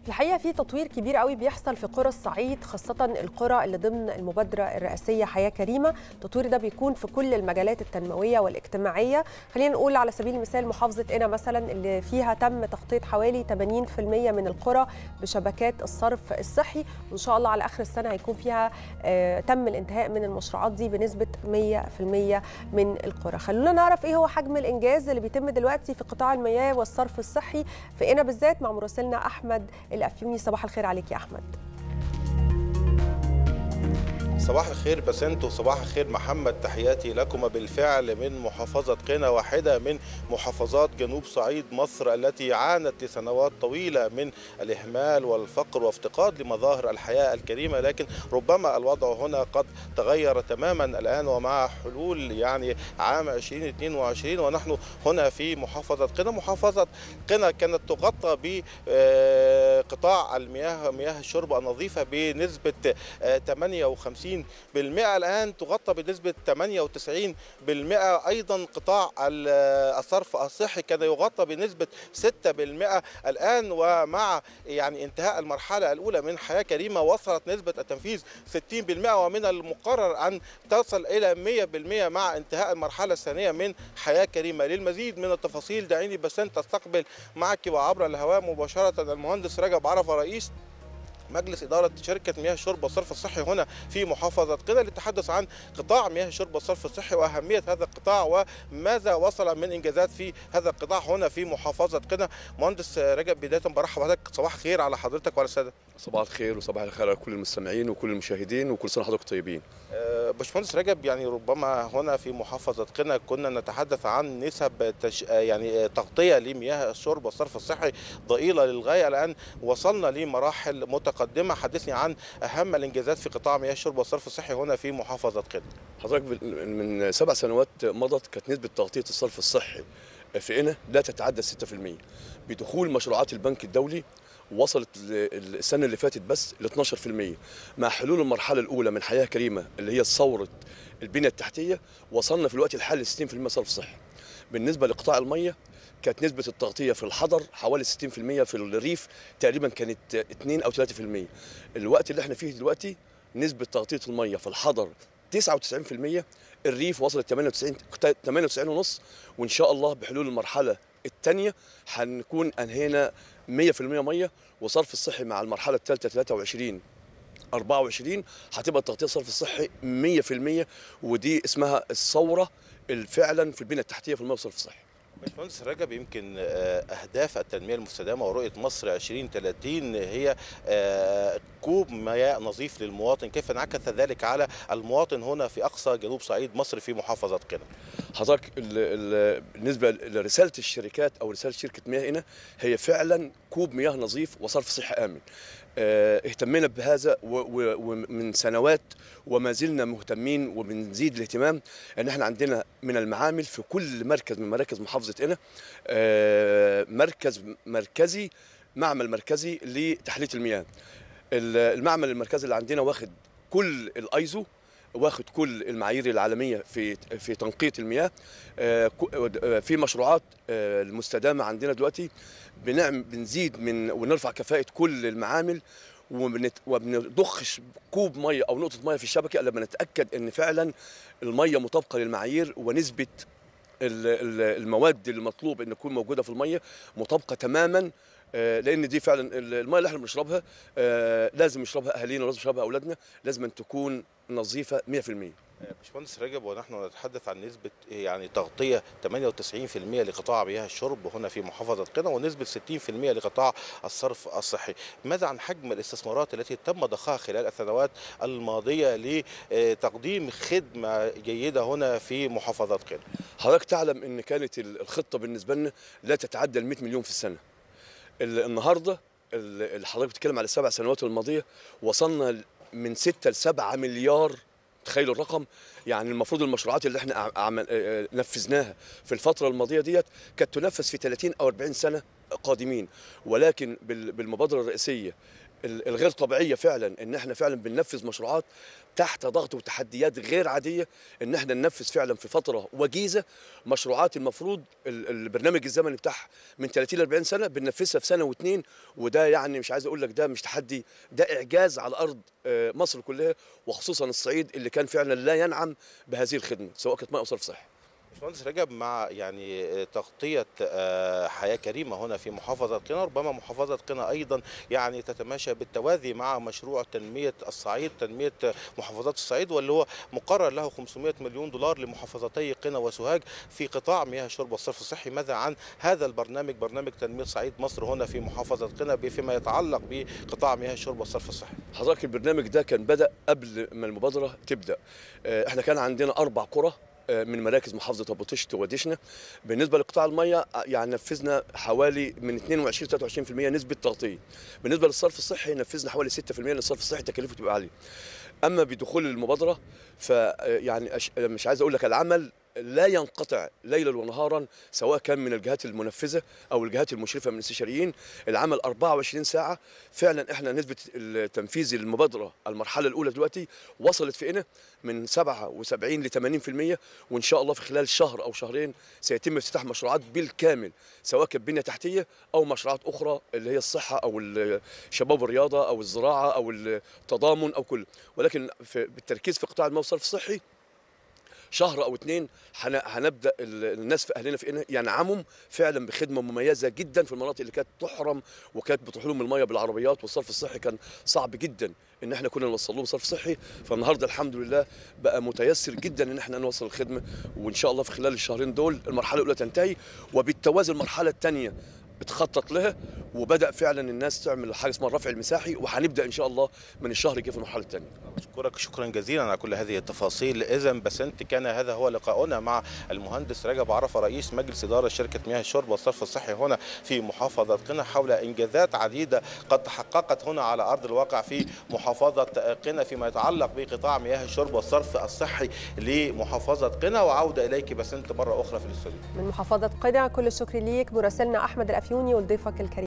في الحقيقه في تطوير كبير قوي بيحصل في قرى الصعيد خاصه القرى اللي ضمن المبادره الرئاسيه حياه كريمه التطوير ده بيكون في كل المجالات التنمويه والاجتماعيه خلينا نقول على سبيل المثال محافظه قنا مثلا اللي فيها تم تغطيه حوالي 80% من القرى بشبكات الصرف الصحي وان شاء الله على اخر السنه هيكون فيها آه تم الانتهاء من المشروعات دي بنسبه 100% من القرى خلونا نعرف ايه هو حجم الانجاز اللي بيتم دلوقتي في قطاع المياه والصرف الصحي في قنا بالذات مع مراسلنا احمد الافيوني صباح الخير عليك يا احمد صباح الخير بسنت وصباح الخير محمد تحياتي لكم بالفعل من محافظة قنا واحدة من محافظات جنوب صعيد مصر التي عانت لسنوات طويلة من الإهمال والفقر وافتقاد لمظاهر الحياة الكريمة لكن ربما الوضع هنا قد تغير تماما الآن ومع حلول يعني عام 2022 ونحن هنا في محافظة قنا محافظة قنا كانت تغطى بقطاع المياه مياه الشرب النظيفة بنسبة 58 بالمئة الآن تغطى بنسبة 98 بالمئة أيضا قطاع الصرف الصحي كان يغطى بنسبة 6 بالمئة الآن ومع يعني انتهاء المرحلة الأولى من حياة كريمة وصلت نسبة التنفيذ 60 بالمئة ومن المقرر أن تصل إلى 100 بالمئة مع انتهاء المرحلة الثانية من حياة كريمة للمزيد من التفاصيل دعيني بسنت تستقبل معك وعبر الهواء مباشرة المهندس رجب عرفة رئيس مجلس إدارة شركة مياه الشرب والصرف الصحي هنا في محافظة قنا للتحدث عن قطاع مياه الشرب والصرف الصحي وأهمية هذا القطاع وماذا وصل من إنجازات في هذا القطاع هنا في محافظة قنا مهندس رجب بداية برحب بحضرتك صباح الخير على حضرتك وعلى السادة صباح الخير وصباح الخير على كل المستمعين وكل المشاهدين وكل سنة حضرتك طيبين باشمهندس رجب يعني ربما هنا في محافظة قنا كنا نتحدث عن نسب تش... يعني تغطية لمياه الشرب والصرف الصحي ضئيلة للغاية الآن وصلنا لمراحل متقدمة حدثني عن أهم الإنجازات في قطاع مياه الشرب والصرف الصحي هنا في محافظة قنا حضرتك من سبع سنوات مضت كانت نسبة تغطية الصرف الصحي في قنا لا تتعدى 6% بدخول مشروعات البنك الدولي وصلت السنه اللي فاتت بس ل 12% مع حلول المرحله الاولى من حياه كريمه اللي هي ثوره البنيه التحتيه وصلنا في الوقت الحالي 60% صرف صحي بالنسبه لقطاع الميه كانت نسبة التغطية في الحضر حوالي 60% في الريف تقريبا كانت 2 أو 3% الوقت اللي احنا فيه دلوقتي نسبة تغطية المية في الحضر 99% الريف وصلت 98 98 ونص وإن شاء الله بحلول المرحلة الثانية هنكون أنهينا 100% ميه وصرف الصحي مع المرحله الثالثه 23 24 هتبقى التغطيه الصرف الصحي 100% ودي اسمها الثوره فعلا في البنيه التحتيه في الميه والصرف الصحي. باشمهندس رجب يمكن اهداف التنميه المستدامه ورؤيه مصر 2030 هي كوب مياه نظيف للمواطن كيف انعكس ذلك على المواطن هنا في اقصى جنوب صعيد مصر في محافظه قنا حضرتك بالنسبه لرساله الشركات او رساله شركه مياه هنا هي فعلا كوب مياه نظيف وصرف صحي امن اهتمينا بهذا ومن سنوات وما زلنا مهتمين وبنزيد الاهتمام ان احنا عندنا من المعامل في كل مركز من مراكز محافظه قنا مركز مركزي معمل مركزي لتحليه المياه المعمل المركزي اللي عندنا واخد كل الايزو واخد كل المعايير العالميه في في تنقيه المياه في مشروعات المستدامه عندنا دلوقتي بنعمل بنزيد من ونرفع كفاءه كل المعامل وبنضخش كوب ميه او نقطه ميه في الشبكه لما نتاكد ان فعلا الميه مطابقه للمعايير ونسبه المواد المطلوب ان تكون موجوده في الميه مطابقه تماما لان دي فعلا الميه اللي احنا بنشربها لازم يشربها اهالينا ولازم يشربها اولادنا لازم أن تكون نظيفه 100% باشمهندس رجب ونحن نتحدث عن نسبة يعني تغطية 98% لقطاع مياه الشرب هنا في محافظة قنا ونسبة 60% لقطاع الصرف الصحي ماذا عن حجم الاستثمارات التي تم ضخها خلال السنوات الماضية لتقديم خدمة جيدة هنا في محافظة قنا حضرتك تعلم أن كانت الخطة بالنسبة لنا لا تتعدى ال 100 مليون في السنة النهارده اللي حضرتك بتتكلم على السبع سنوات الماضيه وصلنا من 6 ل 7 مليار تخيلوا الرقم يعني المفروض المشروعات اللي احنا عمل نفذناها في الفتره الماضيه ديت كانت تنفذ في 30 او 40 سنه قادمين ولكن بالمبادره الرئيسيه ال- الغير طبيعيه فعلا ان احنا فعلا بننفذ مشروعات تحت ضغط وتحديات غير عاديه ان احنا ننفذ فعلا في فتره وجيزه مشروعات المفروض ال- البرنامج الزمني بتاعها من 30 ل 40 سنه بننفذها في سنه واثنين وده يعني مش عايز اقول لك ده مش تحدي ده اعجاز على ارض آه، مصر كلها وخصوصا الصعيد اللي كان فعلا لا ينعم بهذه الخدمه سواء كانت ماء او صرف صحي باشمهندس رجب مع يعني تغطية آه، حياة كريمة هنا في محافظة قنا ربما محافظة قنا أيضا يعني تتماشى بالتوازي مع مشروع تنمية الصعيد تنمية محافظات الصعيد واللي هو مقرر له 500 مليون دولار لمحافظتي قنا وسوهاج في قطاع مياه الشرب والصرف الصحي ماذا عن هذا البرنامج برنامج تنمية صعيد مصر هنا في محافظة قنا فيما يتعلق بقطاع مياه الشرب والصرف الصحي حضرتك البرنامج ده كان بدأ قبل ما المبادرة تبدأ آه، احنا كان عندنا أربع قرى آه، من مراكز محافظة أبو طشت ودشنا بالنسبة لقطاع المية آه، يعني نفذنا حوالي من 22 ل 23% نسبة تغطية بالنسبة للصرف الصحي نفذنا حوالي 6% لأن الصرف الصحي تكلفته بتبقى عالية أما بدخول المبادرة ف آه، يعني أش- مش عايز أقول لك العمل لا ينقطع ليلا ونهارا سواء كان من الجهات المنفذه او الجهات المشرفه من الاستشاريين العمل 24 ساعه فعلا احنا نسبه التنفيذ المبادره المرحله الاولى دلوقتي وصلت في قنا من 77 ل 80% وان شاء الله في خلال شهر او شهرين سيتم افتتاح مشروعات بالكامل سواء كانت بنيه تحتيه او مشروعات اخرى اللي هي الصحه او الشباب والرياضه او الزراعه او التضامن او كله ولكن في بالتركيز في قطاع الماء والصرف الصحي شهر او اتنين هن- هنبدا ال- الناس في اهلنا في قنا ينعموا فعلا بخدمه مميزه جدا في المناطق اللي كانت تحرم وكانت بتروح لهم الميه بالعربيات والصرف الصحي كان صعب جدا ان احنا كنا نوصل لهم صرف صحي فالنهارده الحمد لله بقى متيسر جدا ان احنا نوصل الخدمه وان شاء الله في خلال الشهرين دول المرحله الاولى تنتهي وبالتوازي المرحله الثانيه اتخطط لها وبدا فعلا الناس تعمل حاجه اسمها الرفع المساحي وهنبدا ان شاء الله من الشهر الجاي في المرحله الثانيه أشكرك شكرا جزيلا على كل هذه التفاصيل إذا بسنت كان هذا هو لقاؤنا مع المهندس رجب عرفة رئيس مجلس إدارة شركة مياه الشرب والصرف الصحي هنا في محافظة قنا حول إنجازات عديدة قد تحققت هنا على أرض الواقع في محافظة قنا فيما يتعلق بقطاع مياه الشرب والصرف الصحي لمحافظة قنا وعودة إليك بسنت مرة أخرى في الاستوديو من محافظة قنا كل الشكر ليك مراسلنا أحمد الأفيوني وضيفك الكريم